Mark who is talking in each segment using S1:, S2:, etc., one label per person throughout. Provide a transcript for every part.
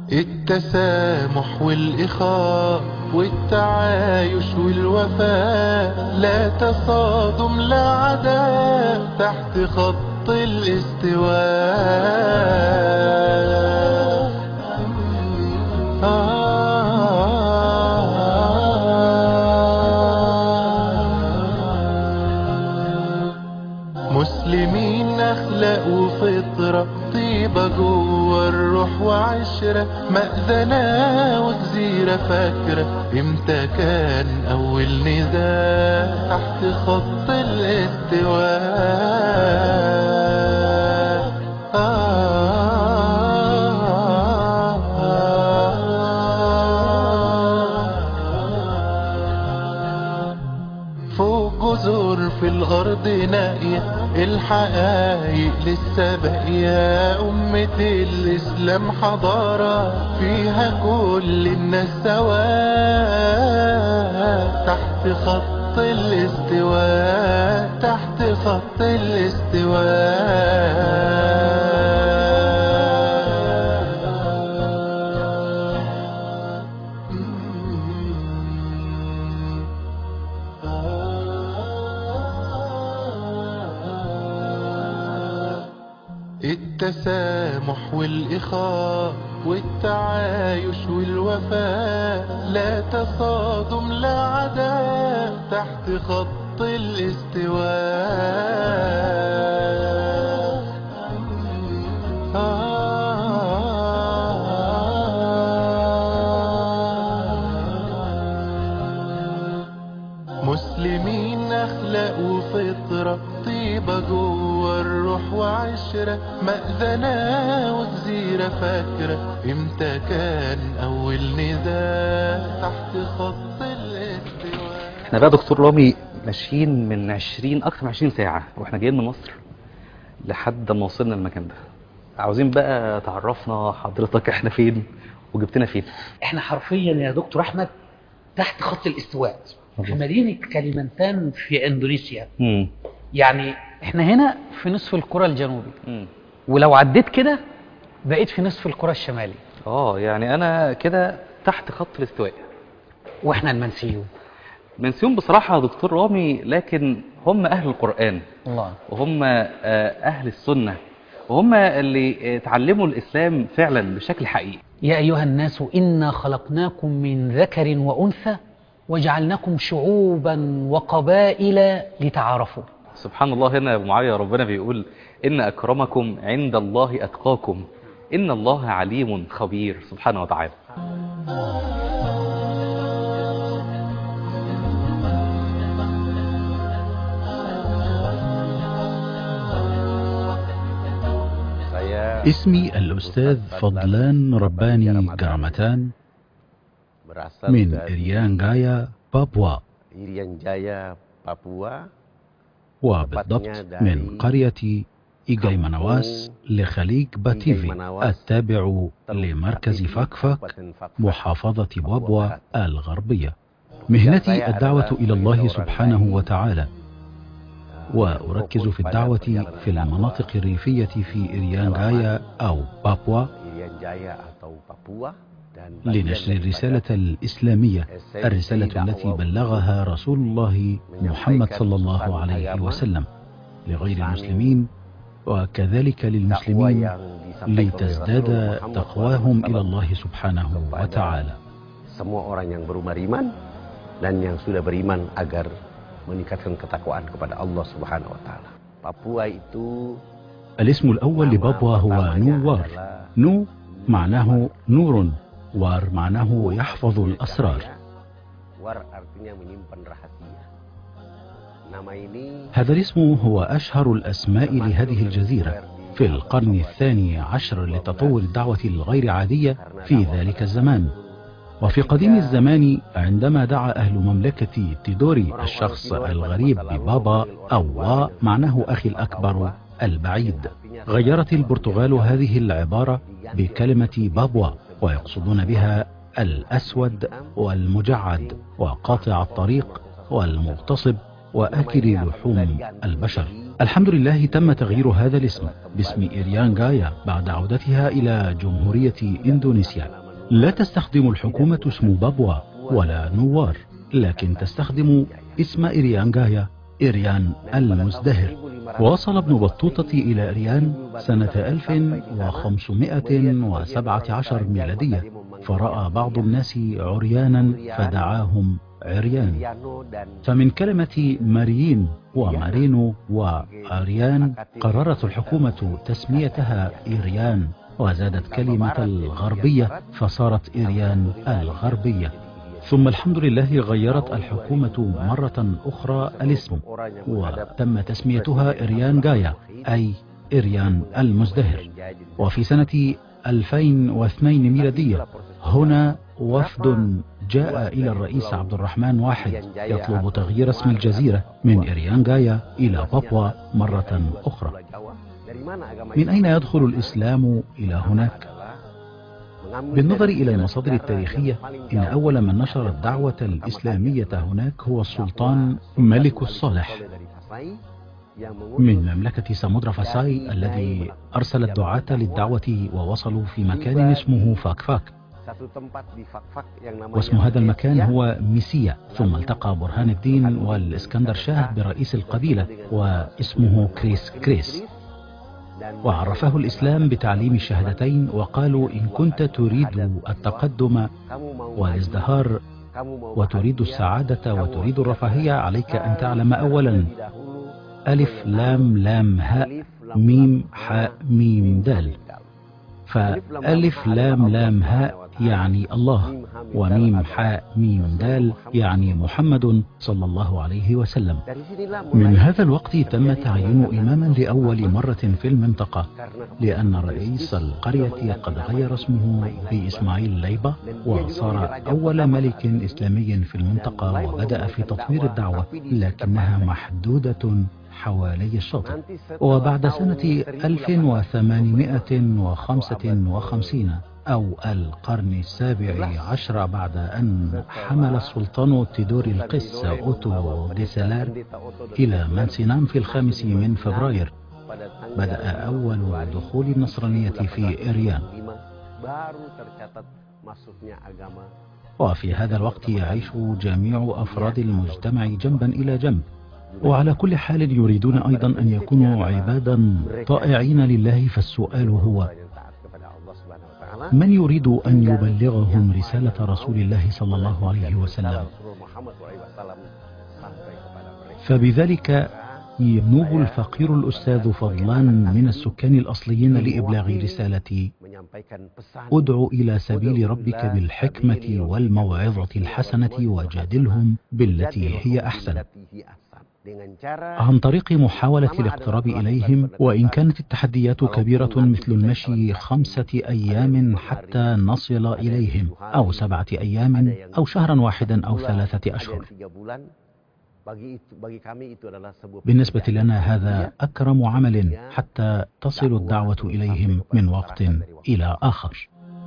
S1: التسامح والإخاء والتعايش والوفاء لا تصادم لا عداء تحت خط الاستواء مسلمين أخلاق وفطرة طيبة جوه الروح وعشرة مأذنة وجزيرة فاكرة امتى كان أول نداء تحت خط الاستواء فوق جزر في الأرض نائية الحقايق لسه باقية أمة الإسلام حضارة فيها كل الناس سواء تحت خط الاستواء تحت خط الاستواء التسامح والإخاء والتعايش والوفاء لا تصادم لا عداء تحت خط الاستواء مسلمين أخلاق وفطرة طيبة جوه الروح وعشرة مأذنة وجزيرة فاكرة امتى كان أول نداء تحت خط الاستواء
S2: احنا بقى دكتور رامي ماشيين من 20 اكتر من 20 ساعة واحنا جايين من مصر لحد ما وصلنا المكان ده عاوزين بقى تعرفنا حضرتك احنا فين وجبتنا فين
S3: احنا حرفيا يا دكتور احمد تحت خط الاستواء في
S2: مظبوط.
S3: مدينة كاليمنتان في اندونيسيا
S2: امم
S3: يعني احنا هنا في نصف الكرة الجنوبي
S2: امم
S3: ولو عديت كده بقيت في نصف الكرة الشمالي
S2: اه يعني انا كده تحت خط الاستواء
S3: واحنا المنسيون
S2: منسيون بصراحة يا دكتور رامي لكن هم اهل القرآن
S3: الله
S2: وهم آه، اهل السنة وهم اللي اتعلموا الاسلام فعلا بشكل حقيقي
S3: يا أيها الناس إنا خلقناكم من ذكر وأنثى وجعلناكم شعوبا وقبائل لتعارفوا
S2: سبحان الله هنا يا ابو معاويه ربنا بيقول ان اكرمكم عند الله اتقاكم ان الله عليم خبير سبحانه وتعالى
S4: Saya
S5: اسمي الأستاذ فضلان رباني جرمتان
S4: berasal
S5: من
S4: dari
S5: إريان جايا بابوا
S4: Irian Jaya, Papua.
S5: وبالضبط من قرية إيجايمانواس لخليج باتيفي التابع لمركز فاكفاك محافظة بابوا الغربية مهنتي الدعوة إلى الله سبحانه وتعالى وأركز في الدعوة في المناطق الريفية في إريان جايا أو بابوا
S4: Irian Jaya atau Papua dan
S5: لنشر الرسالة الإسلامية الرسالة التي بلغها رسول الله محمد صلى الله عليه وسلم لغير المسلمين وكذلك للمسلمين لتزداد تقواهم إلى الله سبحانه وتعالى
S4: semua orang yang berumah iman dan yang sudah beriman agar meningkatkan ketakwaan kepada Allah Subhanahu wa taala. Papua itu
S5: الاسم الأول لبابوا هو نوار نو معناه نور وار معناه يحفظ الأسرار
S4: war artinya menyimpan rahasia. Nama ini
S5: هذا الاسم هو أشهر الأسماء لهذه الجزيرة في القرن الثاني عشر لتطور الدعوة الغير عادية في ذلك الزمان وفي قديم الزمان عندما دعا أهل مملكة تيدوري الشخص الغريب ببابا أو وا معناه أخي الأكبر البعيد غيرت البرتغال هذه العبارة بكلمة بابوا ويقصدون بها الأسود والمجعد وقاطع الطريق والمغتصب وآكل لحوم البشر الحمد لله تم تغيير هذا الاسم باسم إريان جايا بعد عودتها إلى جمهورية إندونيسيا لا تستخدم الحكومة اسم بابوا ولا نوار لكن تستخدم اسم إريان جايا إريان المزدهر وصل ابن بطوطة إلى إريان سنة 1517 ميلادية فرأى بعض الناس عريانا فدعاهم عريان فمن كلمة ماريين ومارينو وعريان قررت الحكومة تسميتها إيريان وزادت كلمة الغربية فصارت إيريان الغربية ثم الحمد لله غيرت الحكومة مرة أخرى الاسم وتم تسميتها إريان جايا أي إريان المزدهر وفي سنة 2002 ميلادية هنا وفد جاء إلى الرئيس عبد الرحمن واحد يطلب تغيير اسم الجزيرة من إريان جايا إلى بابوا مرة أخرى من أين يدخل الإسلام إلى هناك؟ بالنظر إلى المصادر التاريخية إن أول من نشر الدعوة الإسلامية هناك هو السلطان ملك الصالح من مملكة سامودرا فاساي الذي أرسل الدعاة للدعوة ووصلوا في مكان اسمه فاكفاك واسم هذا المكان هو ميسيا ثم التقى برهان الدين والإسكندر شاه برئيس القبيلة واسمه كريس كريس وعرفه الإسلام بتعليم الشهادتين وقالوا إن كنت تريد التقدم والازدهار وتريد السعادة وتريد الرفاهية عليك أن تعلم أولا ألف لام لام هاء ميم حاء ميم دال فألف لام لام هاء يعني الله وميم حاء ميم دال يعني محمد صلى الله عليه وسلم من هذا الوقت تم تعيين إماما لأول مرة في المنطقة لأن رئيس القرية قد غير اسمه بإسماعيل ليبة وصار أول ملك إسلامي في المنطقة وبدأ في تطوير الدعوة لكنها محدودة حوالي الشاطئ وبعد سنة 1855 أو القرن السابع عشر بعد أن حمل السلطان تيدوري القس أوتو ديسلار إلى منسينام في الخامس من فبراير بدأ أول دخول النصرانية في إريان وفي هذا الوقت يعيش جميع أفراد المجتمع جنبا إلى جنب وعلى كل حال يريدون أيضا أن يكونوا عبادا طائعين لله فالسؤال هو من يريد أن يبلغهم رسالة رسول الله صلى الله عليه وسلم فبذلك ينوب الفقير الأستاذ فضلان من السكان الأصليين لإبلاغ رسالة ادع إلى سبيل ربك بالحكمة والموعظة الحسنة وجادلهم بالتي هي أحسن عن طريق محاولة الاقتراب إليهم وإن كانت التحديات كبيرة مثل المشي خمسة أيام حتى نصل إليهم أو سبعة أيام أو شهرا واحدا أو ثلاثة أشهر بالنسبة لنا هذا أكرم عمل حتى تصل الدعوة إليهم من وقت إلى آخر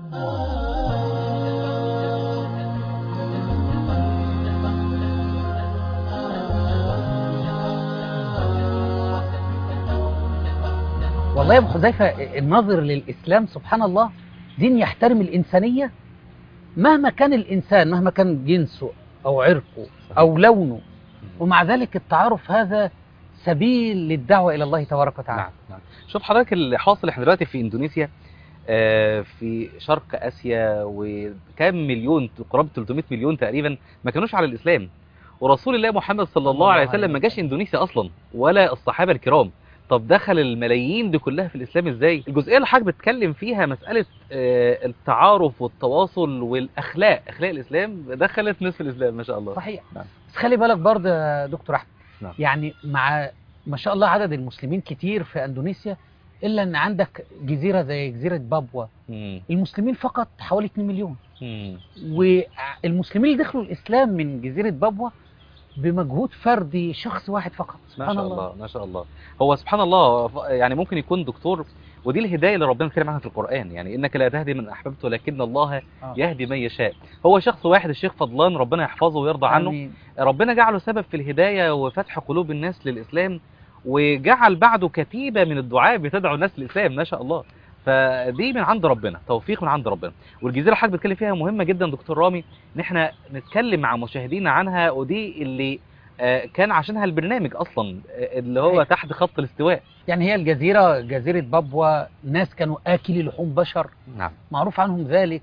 S3: والله يا ابو حذيفه الناظر للاسلام سبحان الله دين يحترم الانسانيه مهما كان الانسان مهما كان جنسه او عرقه او لونه ومع ذلك التعارف هذا سبيل للدعوه الى الله تبارك وتعالى
S2: نعم نعم شوف حضرتك اللي حاصل احنا دلوقتي في اندونيسيا آه، في شرق اسيا وكام مليون قرابه 300 مليون تقريبا ما كانوش على الاسلام ورسول الله محمد صلى الله عليه وسلم ما جاش اندونيسيا اصلا ولا الصحابه الكرام طب دخل الملايين دي كلها في الاسلام ازاي الجزئيه اللي حضرتك بتتكلم فيها مساله آه، التعارف والتواصل والاخلاق اخلاق الاسلام دخلت نصف الاسلام ما شاء الله
S3: صحيح
S2: نعم.
S3: بس خلي بالك برضه يا دكتور احمد
S2: نعم.
S3: يعني مع ما شاء الله عدد المسلمين كتير في اندونيسيا الا ان عندك جزيره زي جزيره بابوا
S2: مم.
S3: المسلمين فقط حوالي 2 مليون
S2: مم.
S3: والمسلمين اللي دخلوا الاسلام من جزيره بابوا بمجهود فردي شخص واحد فقط
S2: ما
S3: سبحان
S2: شاء الله ما شاء الله هو سبحان الله ف- يعني ممكن يكون دكتور ودي الهدايه اللي ربنا اتكلم عنها في القران يعني انك لا تهدي من احببت ولكن الله
S3: آه.
S2: يهدي من يشاء هو شخص واحد الشيخ فضلان ربنا يحفظه ويرضى عنه
S3: آمين.
S2: ربنا جعله سبب في الهدايه وفتح قلوب الناس للاسلام وجعل بعده كتيبه من الدعاء بتدعو الناس للاسلام ما شاء الله فدي من عند ربنا توفيق من عند ربنا والجزيره اللي حضرتك بتتكلم فيها مهمه جدا دكتور رامي ان احنا نتكلم مع مشاهدينا عنها ودي اللي آه، كان عشانها البرنامج اصلا آه، اللي هو
S3: أيوة.
S2: تحت خط الاستواء
S3: يعني هي الجزيرة جزيرة بابوا ناس كانوا آكلي لحوم بشر
S2: نعم
S3: معروف عنهم ذلك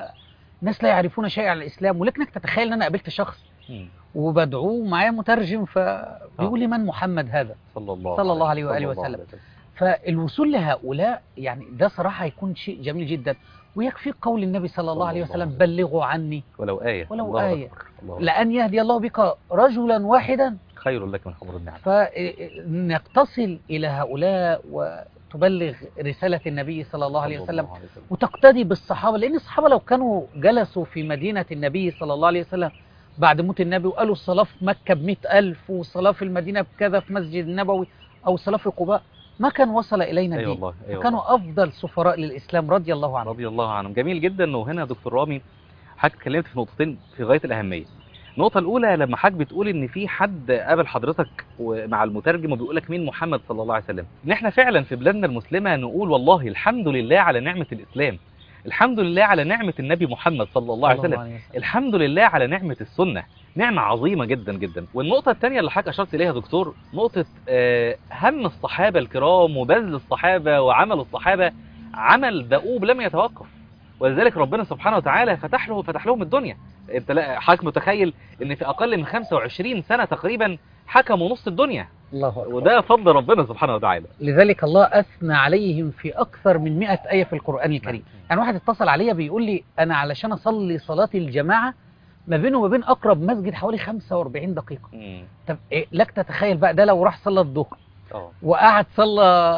S3: وناس لا يعرفون شيء عن الإسلام ولكنك تتخيل أن أنا قابلت شخص
S2: مم.
S3: وبدعوه معايا مترجم فبيقول لي من محمد هذا
S2: صلى الله
S3: صلى الله عليه
S2: صلى
S3: وآله
S2: الله
S3: وسلم.
S2: عليه
S3: فالوصول لهؤلاء يعني ده صراحة هيكون شيء جميل جدا ويكفي قول النبي صلى الله
S2: صلى
S3: عليه
S2: الله
S3: وسلم
S2: عليه
S3: بلغوا عني
S2: ولو آية
S3: ولو
S2: الله
S3: آية.
S2: أكبر. الله
S3: لأن يهدي الله بك رجلا واحدا
S2: خير لك من حمر النعم
S3: فإنك تصل إلى هؤلاء وتبلغ رسالة النبي صلى الله عليه
S2: صلى
S3: وسلم
S2: الله عليه وسلم.
S3: وتقتدي بالصحابة لأن الصحابة لو كانوا جلسوا في مدينة النبي صلى الله عليه وسلم بعد موت النبي وقالوا الصلاة في مكة بمئة ألف والصلاة في المدينة بكذا في مسجد النبوي أو الصلاة في قباء ما كان وصل إلينا
S2: أي
S3: الدين
S2: والله أي والله.
S3: كانوا أفضل سفراء للإسلام رضي الله عنهم
S2: رضي الله عنهم جميل جدا وهنا يا دكتور رامي حضرتك اتكلمت في نقطتين في غايه الاهميه النقطه الاولى لما حضرتك بتقول ان في حد قابل حضرتك ومع المترجم وبيقول لك مين محمد صلى الله عليه وسلم ان احنا فعلا في بلادنا المسلمه نقول والله الحمد لله على نعمه الاسلام الحمد لله على نعمه النبي محمد صلى الله عليه وسلم
S3: وسلم.
S2: الحمد لله على نعمة السنة نعمة عظيمة جدا جدا والنقطة الثانية اللي حضرتك أشرت إليها يا دكتور نقطة آه، هم الصحابة الكرام وبذل الصحابة وعمل الصحابة عمل دؤوب لم يتوقف ولذلك ربنا سبحانه وتعالى فتح له فتح لهم الدنيا انت لا حضرتك متخيل ان في اقل من 25 سنة تقريبا حكموا نص الدنيا
S3: الله أكبر.
S2: وده فضل ربنا سبحانه وتعالى
S3: لذلك الله أثنى عليهم في أكثر من مئة آية في القرآن الكريم يعني واحد اتصل عليا بيقول لي أنا علشان أصلي صلاة الجماعة ما بينه وما بين أقرب مسجد حوالي 45 دقيقة
S2: مم.
S3: طب إيه لك تتخيل بقى ده لو راح صلى الظهر
S2: اه
S3: وقعد صلى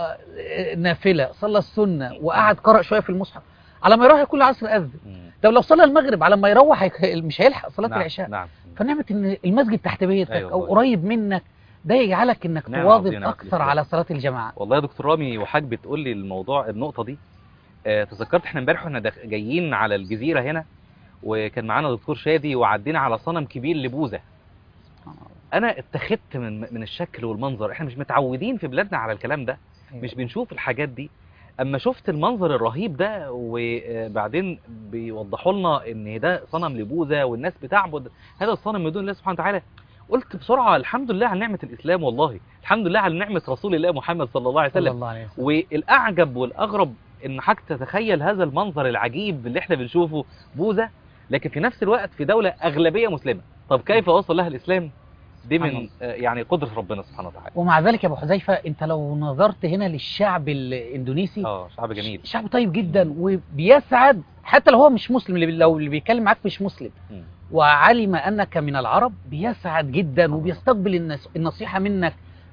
S3: آه، نافلة صلى السنة وقعد قرأ شوية في المصحف على ما يروح يكون العصر أذن
S2: مم.
S3: طب لو صلى المغرب على ما يروح هيك- مش هيلحق صلاة
S2: نعم.
S3: العشاء
S2: نعم
S3: فنعمة إن المسجد تحت بيتك
S2: أيوة
S3: أو
S2: والله.
S3: قريب منك ده يجعلك إنك
S2: نعم
S3: تواظب
S2: عظيمة
S3: أكثر
S2: الإسلام.
S3: على صلاة الجماعة
S2: والله يا دكتور رامي وحضرتك بتقول لي الموضوع النقطه دي آه، تذكرت احنا امبارح واحنا داخ- جايين على الجزيره هنا وكان معانا دكتور شادي وعدينا على صنم كبير لبوذا انا اتخذت من من الشكل والمنظر احنا مش متعودين في بلادنا على الكلام ده مش بنشوف الحاجات دي اما شفت المنظر الرهيب ده وبعدين بيوضحوا لنا ان ده صنم لبوذا والناس بتعبد هذا الصنم من دون الله سبحانه وتعالى قلت بسرعه الحمد لله على نعمه الاسلام والله الحمد لله على نعمه رسول الله محمد صلى الله عليه
S3: صلى
S2: وسلم
S3: الله عليه وسلم
S2: والاعجب والاغرب ان حضرتك تتخيل هذا المنظر العجيب اللي احنا بنشوفه بوذا لكن في نفس الوقت في دوله اغلبيه مسلمه طب كيف وصل لها الاسلام دي
S3: سبحان
S2: من
S3: الله.
S2: آه، يعني قدره ربنا سبحانه وتعالى
S3: ومع ذلك يا ابو حذيفه انت لو نظرت هنا للشعب الاندونيسي
S2: اه شعب جميل
S3: شعب طيب جدا وبيسعد حتى لو هو مش مسلم اللي لو اللي بيتكلم معاك مش مسلم
S2: مم.
S3: وعلم انك من العرب بيسعد جدا وبيستقبل النس- النصيحه منك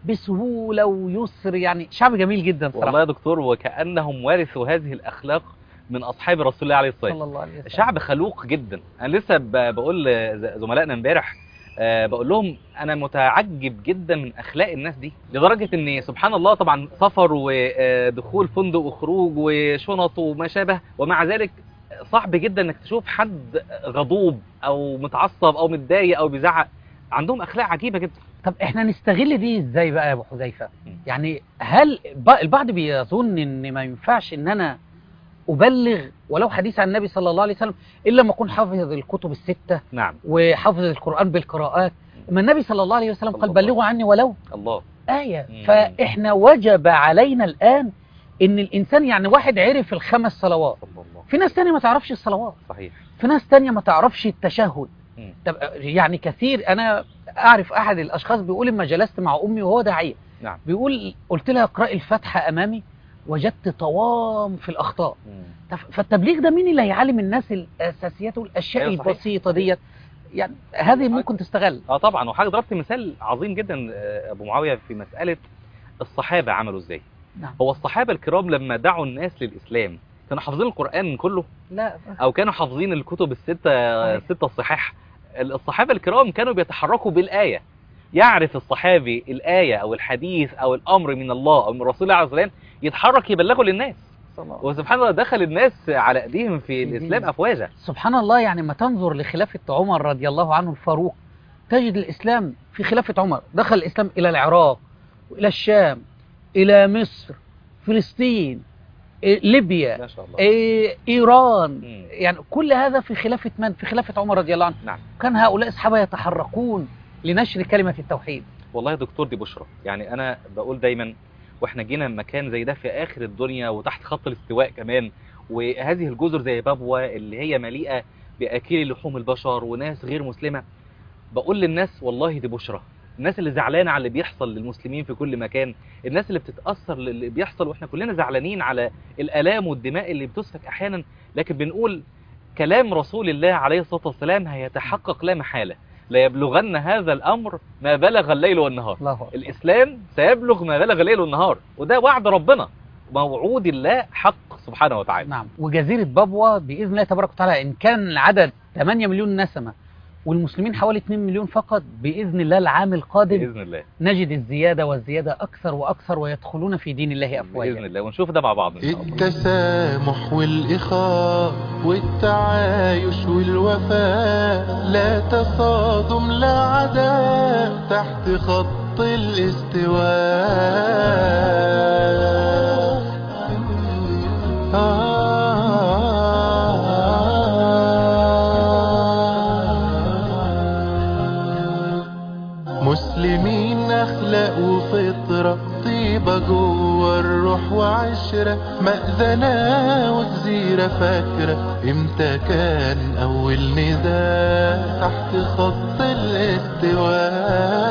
S3: بسهوله ويسر يعني شعب جميل جدا
S2: والله
S3: صراحه
S2: يا دكتور وكانهم ورثوا هذه الاخلاق من اصحاب رسول الله عليه الصلاه
S3: صلى الله عليه وسلم
S2: شعب خلوق جدا انا لسه ب- بقول ز- زملائنا امبارح آه، بقول لهم انا متعجب جدا من اخلاق الناس دي لدرجه ان سبحان الله طبعا سفر ودخول فندق وخروج وشنط وما شابه ومع ذلك صعب جدا انك تشوف حد غضوب او متعصب او متضايق او بيزعق عندهم اخلاق عجيبه جدا
S3: طب احنا نستغل دي ازاي بقى يا ابو حذيفه
S2: مم.
S3: يعني هل ب- البعض بيظن ان ما ينفعش ان انا ابلغ ولو حديث عن النبي صلى الله عليه وسلم الا لما اكون حافظ الكتب السته
S2: نعم
S3: وحافظ القران بالقراءات اما النبي صلى الله عليه وسلم
S2: صلى
S3: قال
S2: الله
S3: بلغوا عني ولو
S2: الله
S3: آية
S2: مم.
S3: فإحنا وجب علينا الآن إن الإنسان يعني واحد عرف الخمس صلوات
S2: صلى الله
S3: في ناس تانية ما تعرفش الصلوات
S2: صحيح
S3: في ناس تانية ما تعرفش التشهد
S2: مم.
S3: طب يعني كثير أنا أعرف أحد الأشخاص بيقول لما جلست مع أمي وهو داعية
S2: نعم
S3: بيقول قلت لها اقرأي الفاتحة أمامي وجدت طوام في الأخطاء
S2: مم.
S3: طب فالتبليغ ده مين اللي هيعلم الناس الأساسيات والأشياء
S2: أيوة صحيح.
S3: البسيطة ديت يعني هذه ممكن تستغل
S2: اه طبعا وحاجه ضربت مثال عظيم جدا آه، ابو معاويه في مساله الصحابه عملوا ازاي
S3: نعم
S2: هو الصحابه الكرام لما دعوا الناس للاسلام كانوا حافظين القران كله
S3: لا
S2: او كانوا حافظين الكتب السته
S3: صحيح.
S2: السته الصحاح الصحابه الكرام كانوا بيتحركوا بالايه يعرف الصحابي الايه او الحديث او الامر من الله او من رسول الله عليه الصلاه والسلام يتحرك يبلغه للناس وسبحان الله دخل الناس على ايديهم في الاسلام افواجا
S3: سبحان الله يعني ما تنظر لخلافة عمر رضي الله عنه الفاروق تجد الإسلام في خلافة عمر دخل الإسلام إلى العراق وإلى الشام إلى مصر فلسطين إيه، ليبيا
S2: ما شاء الله
S3: إيه، ايران
S2: مم.
S3: يعني كل هذا في خلافه من في خلافه عمر رضي الله عنه
S2: نعم
S3: كان هؤلاء الصحابه يتحركون لنشر كلمه التوحيد
S2: والله يا دكتور دي بشرى يعني انا بقول دايما واحنا جينا مكان زي ده في اخر الدنيا وتحت خط الاستواء كمان وهذه الجزر زي بابوا اللي هي مليئه باكل لحوم البشر وناس غير مسلمه بقول للناس والله دي بشرى الناس اللي زعلانه على اللي بيحصل للمسلمين في كل مكان الناس اللي بتتاثر للي بيحصل واحنا كلنا زعلانين على الالام والدماء اللي بتسفك احيانا لكن بنقول كلام رسول الله عليه الصلاه والسلام هيتحقق لا محاله لا يبلغن هذا الامر ما بلغ الليل والنهار
S3: الله أكبر.
S2: الإسلام سيبلغ ما بلغ الليل والنهار وده وعد ربنا موعود الله حق سبحانه وتعالى
S3: نعم وجزيره بابوا باذن الله تبارك وتعالى ان كان العدد 8 مليون نسمه والمسلمين حوالي 2 مليون فقط باذن الله العام القادم
S2: بإذن الله
S3: نجد الزياده والزياده اكثر واكثر ويدخلون في دين الله
S2: بإذن
S3: افواجا
S2: الله ونشوف ده مع بعض إن شاء الله
S1: التسامح والإخاء والتعايش والوفاء لا تصادم لا عداء تحت خط الاستواء مسلمين أخلاق وفطرة طيبة جوه الروح وعشرة مأذنة وجزيرة فاكرة امتى كان أول نداء تحت خط الاستواء